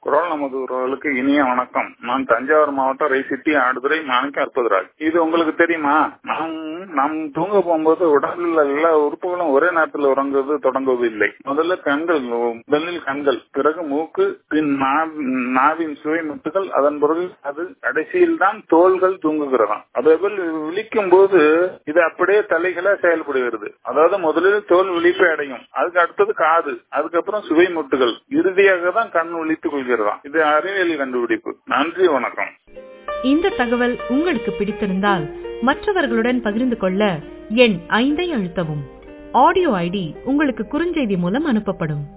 குரல் நமது உறவுகளுக்கு இனிய வணக்கம் நான் தஞ்சாவூர் மாவட்டம் ரைசிட்டி ஆடுதுறை மாணிக்க அற்புதராஜ் இது உங்களுக்கு தெரியுமா நாம் நாம் தூங்க போகும்போது உடலில் உள்ள எல்லா உறுப்புகளும் ஒரே நேரத்தில் உறங்குவது தொடங்குவது இல்லை முதல்ல கண்கள் முதலில் கண்கள் பிறகு மூக்கு பின் நாவின் சுவை முட்டுகள் அதன் பிறகு அது கடைசியில் தான் தோள்கள் தூங்குகிறதாம் அதேபோல் விழிக்கும் போது இது அப்படியே தலைகளா செயல்படுகிறது அதாவது முதலில் தோல் விழிப்பை அடையும் அதுக்கு அடுத்தது காது அதுக்கப்புறம் சுவை முட்டுகள் இறுதியாக தான் கண் விழித்துக் கொள்கிறதாம் இது அறிவியல் கண்டுபிடிப்பு நன்றி வணக்கம் இந்த தகவல் உங்களுக்கு பிடித்திருந்தால் மற்றவர்களுடன் பகிர்ந்து கொள்ள எண் ஐந்தை அழுத்தவும் ஆடியோ ஐடி உங்களுக்கு குறுஞ்செய்தி மூலம் அனுப்பப்படும்